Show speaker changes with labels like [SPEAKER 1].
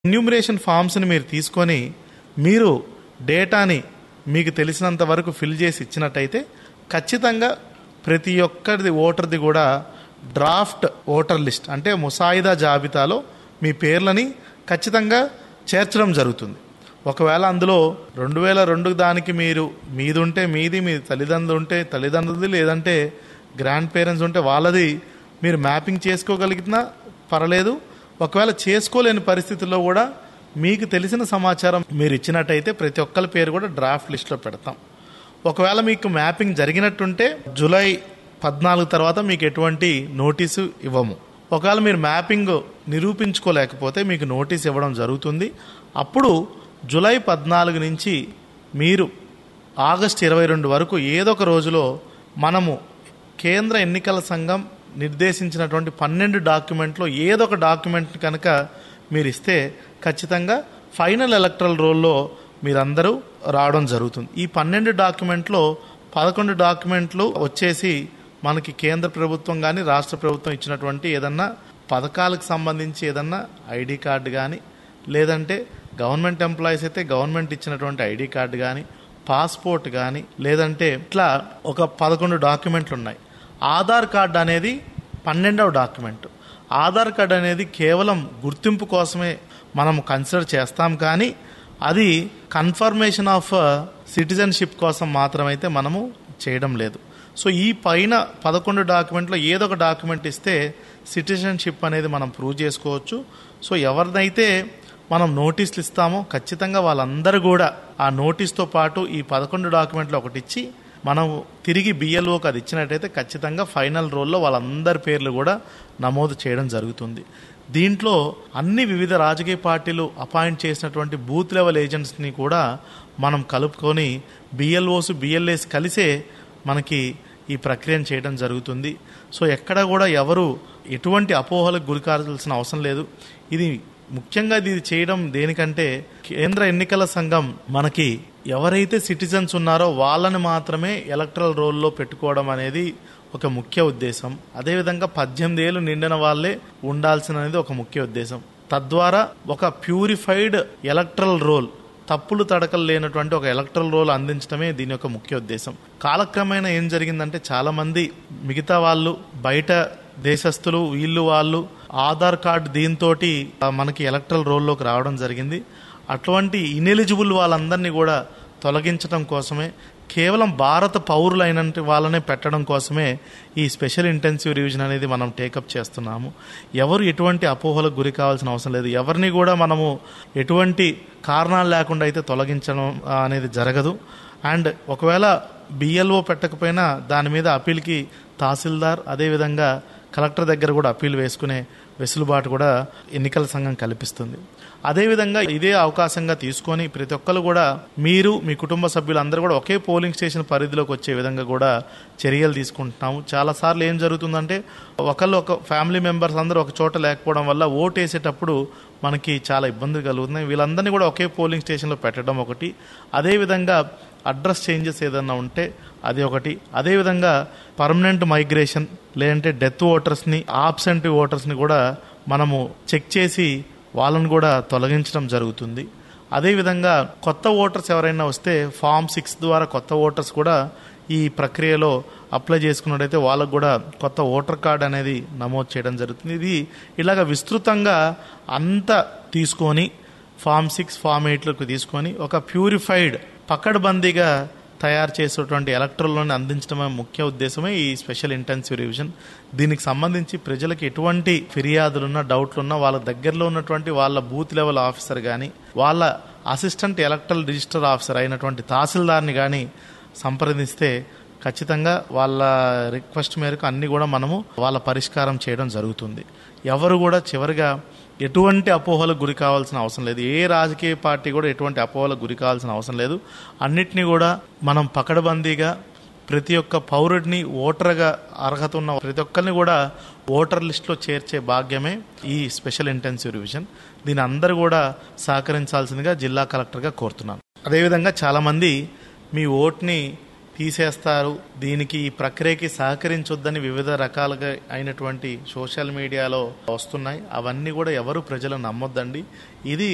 [SPEAKER 1] enumeration ఫామ్స్ని మీరు తీసుకొని మీరు డేటాని మీకు తెలిసినంత వరకు ఫిల్ చేసి ఇచ్చినట్టయితే ఖచ్చితంగా ప్రతి ఒక్కరిది ఓటర్ది కూడా డ్రాఫ్ట్ ఓటర్ లిస్ట్ అంటే ముసాయిదా జాబితాలో మీ పేర్లని ఖచ్చితంగా చేర్చడం జరుగుతుంది ఒకవేళ అందులో రెండు వేల రెండు దానికి మీరు మీది ఉంటే మీది మీ తల్లిదండ్రులు ఉంటే తల్లిదండ్రులది లేదంటే గ్రాండ్ పేరెంట్స్ ఉంటే వాళ్ళది మీరు మ్యాపింగ్ చేసుకోగలిగినా పర్లేదు ఒకవేళ చేసుకోలేని పరిస్థితుల్లో కూడా మీకు తెలిసిన సమాచారం మీరు ఇచ్చినట్టయితే ప్రతి ఒక్కరి పేరు కూడా డ్రాఫ్ట్ లిస్ట్లో పెడతాం ఒకవేళ మీకు మ్యాపింగ్ జరిగినట్టుంటే జూలై పద్నాలుగు తర్వాత మీకు ఎటువంటి నోటీసు ఇవ్వము ఒకవేళ మీరు మ్యాపింగ్ నిరూపించుకోలేకపోతే మీకు నోటీస్ ఇవ్వడం జరుగుతుంది అప్పుడు జూలై పద్నాలుగు నుంచి మీరు ఆగస్ట్ ఇరవై రెండు వరకు ఏదో ఒక రోజులో మనము కేంద్ర ఎన్నికల సంఘం నిర్దేశించినటువంటి పన్నెండు డాక్యుమెంట్లో ఏదో ఒక డాక్యుమెంట్ కనుక మీరు ఇస్తే ఖచ్చితంగా ఫైనల్ ఎలక్ట్రల్ రోల్లో మీరందరూ రావడం జరుగుతుంది ఈ పన్నెండు డాక్యుమెంట్లో పదకొండు డాక్యుమెంట్లు వచ్చేసి మనకి కేంద్ర ప్రభుత్వం కానీ రాష్ట్ర ప్రభుత్వం ఇచ్చినటువంటి ఏదన్నా పథకాలకు సంబంధించి ఏదన్నా ఐడి కార్డు కానీ లేదంటే గవర్నమెంట్ ఎంప్లాయీస్ అయితే గవర్నమెంట్ ఇచ్చినటువంటి ఐడి కార్డు కానీ పాస్పోర్ట్ కానీ లేదంటే ఇట్లా ఒక పదకొండు డాక్యుమెంట్లు ఉన్నాయి ఆధార్ కార్డు అనేది పన్నెండవ డాక్యుమెంట్ ఆధార్ కార్డు అనేది కేవలం గుర్తింపు కోసమే మనం కన్సిడర్ చేస్తాం కానీ అది కన్ఫర్మేషన్ ఆఫ్ సిటిజన్షిప్ కోసం మాత్రమైతే మనము చేయడం లేదు సో ఈ పైన పదకొండు డాక్యుమెంట్లో ఏదో ఒక డాక్యుమెంట్ ఇస్తే సిటిజన్షిప్ అనేది మనం ప్రూవ్ చేసుకోవచ్చు సో ఎవరినైతే మనం నోటీసులు ఇస్తామో ఖచ్చితంగా వాళ్ళందరూ కూడా ఆ నోటీస్తో పాటు ఈ పదకొండు డాక్యుమెంట్లు ఒకటి ఇచ్చి మనం తిరిగి బిఎల్ఓకి అది ఇచ్చినట్టయితే ఖచ్చితంగా ఫైనల్ రోల్లో వాళ్ళందరి పేర్లు కూడా నమోదు చేయడం జరుగుతుంది దీంట్లో అన్ని వివిధ రాజకీయ పార్టీలు అపాయింట్ చేసినటువంటి బూత్ లెవెల్ ఏజెంట్స్ని కూడా మనం కలుపుకొని బిఎల్ఓస్ బిఎల్ఏస్ కలిసే మనకి ఈ ప్రక్రియను చేయడం జరుగుతుంది సో ఎక్కడ కూడా ఎవరు ఎటువంటి అపోహలకు గురి కావాల్సిన అవసరం లేదు ఇది ముఖ్యంగా ఇది చేయడం దేనికంటే కేంద్ర ఎన్నికల సంఘం మనకి ఎవరైతే సిటిజన్స్ ఉన్నారో వాళ్ళని మాత్రమే ఎలక్ట్రల్ రోల్లో పెట్టుకోవడం అనేది ఒక ముఖ్య ఉద్దేశం అదేవిధంగా పద్దెనిమిది ఏళ్ళు నిండిన వాళ్ళే ఉండాల్సినది ఒక ముఖ్య ఉద్దేశం తద్వారా ఒక ప్యూరిఫైడ్ ఎలక్ట్రల్ రోల్ తప్పులు తడకలు లేనటువంటి ఒక ఎలక్ట్రల్ రోల్ అందించడమే దీని యొక్క ముఖ్య ఉద్దేశం కాలక్రమేణా ఏం జరిగిందంటే చాలా మంది మిగతా వాళ్ళు బయట దేశస్తులు వీళ్ళు వాళ్ళు ఆధార్ కార్డు దీంతో మనకి ఎలక్ట్రల్ రోల్లోకి రావడం జరిగింది అటువంటి ఇనెలిజిబుల్ వాళ్ళందరినీ కూడా తొలగించడం కోసమే కేవలం భారత పౌరులైన వాళ్ళనే పెట్టడం కోసమే ఈ స్పెషల్ ఇంటెన్సివ్ రివిజన్ అనేది మనం టేకప్ చేస్తున్నాము ఎవరు ఎటువంటి అపోహలకు గురి కావాల్సిన అవసరం లేదు ఎవరిని కూడా మనము ఎటువంటి కారణాలు లేకుండా అయితే తొలగించడం అనేది జరగదు అండ్ ఒకవేళ బిఎల్ఓ పెట్టకపోయినా దాని మీద అప్పీల్కి తహసీల్దార్ అదేవిధంగా కలెక్టర్ దగ్గర కూడా అప్పీల్ వేసుకునే వెసులుబాటు కూడా ఎన్నికల సంఘం కల్పిస్తుంది అదేవిధంగా ఇదే అవకాశంగా తీసుకొని ప్రతి ఒక్కరు కూడా మీరు మీ కుటుంబ సభ్యులందరూ కూడా ఒకే పోలింగ్ స్టేషన్ పరిధిలోకి వచ్చే విధంగా కూడా చర్యలు తీసుకుంటున్నాము చాలాసార్లు ఏం జరుగుతుందంటే ఒకళ్ళు ఒక ఫ్యామిలీ మెంబర్స్ అందరూ ఒక చోట లేకపోవడం వల్ల ఓటు వేసేటప్పుడు మనకి చాలా ఇబ్బందులు కలుగుతున్నాయి వీళ్ళందరినీ కూడా ఒకే పోలింగ్ స్టేషన్లో పెట్టడం ఒకటి అదేవిధంగా అడ్రస్ చేంజెస్ ఏదన్నా ఉంటే అది ఒకటి అదేవిధంగా పర్మనెంట్ మైగ్రేషన్ లేదంటే డెత్ ఓటర్స్ని ఆబ్సెంట్ ఓటర్స్ని కూడా మనము చెక్ చేసి వాళ్ళని కూడా తొలగించడం జరుగుతుంది అదేవిధంగా కొత్త ఓటర్స్ ఎవరైనా వస్తే ఫామ్ సిక్స్ ద్వారా కొత్త ఓటర్స్ కూడా ఈ ప్రక్రియలో అప్లై చేసుకున్నట్టయితే వాళ్ళకు కూడా కొత్త ఓటర్ కార్డ్ అనేది నమోదు చేయడం జరుగుతుంది ఇది ఇలాగ విస్తృతంగా అంతా తీసుకొని ఫామ్ సిక్స్ ఫామ్ ఎయిట్లకు తీసుకొని ఒక ప్యూరిఫైడ్ పకడ్బందీగా తయారు చేసేటువంటి ఎలక్ట్రల్లోని అందించడమే ముఖ్య ఉద్దేశమే ఈ స్పెషల్ ఇంటెన్సివ్ రివిజన్ దీనికి సంబంధించి ప్రజలకు ఎటువంటి ఫిర్యాదులున్నా డౌట్లున్నా వాళ్ళ దగ్గరలో ఉన్నటువంటి వాళ్ళ బూత్ లెవెల్ ఆఫీసర్ కానీ వాళ్ళ అసిస్టెంట్ ఎలక్ట్రల్ రిజిస్టర్ ఆఫీసర్ అయినటువంటి తహసీల్దార్ని కానీ సంప్రదిస్తే ఖచ్చితంగా వాళ్ళ రిక్వెస్ట్ మేరకు అన్ని కూడా మనము వాళ్ళ పరిష్కారం చేయడం జరుగుతుంది ఎవరు కూడా చివరిగా ఎటువంటి అపోహలకు గురి కావాల్సిన అవసరం లేదు ఏ రాజకీయ పార్టీ కూడా ఎటువంటి అపోహలకు గురి కావాల్సిన అవసరం లేదు అన్నిటినీ కూడా మనం పకడ్బందీగా ప్రతి ఒక్క పౌరుడిని ఓటర్గా అర్హత ఉన్న ప్రతి ఒక్కరిని కూడా ఓటర్ లిస్టులో చేర్చే భాగ్యమే ఈ స్పెషల్ ఇంటెన్సివ్ రివిజన్ దీని అందరూ కూడా సహకరించాల్సిందిగా జిల్లా కలెక్టర్గా కోరుతున్నాను అదేవిధంగా చాలామంది మీ ఓట్ని తీసేస్తారు దీనికి ఈ ప్రక్రియకి సహకరించొద్దని వివిధ రకాలుగా అయినటువంటి సోషల్ మీడియాలో వస్తున్నాయి అవన్నీ కూడా ఎవరు ప్రజలు నమ్మొద్దండి ఇది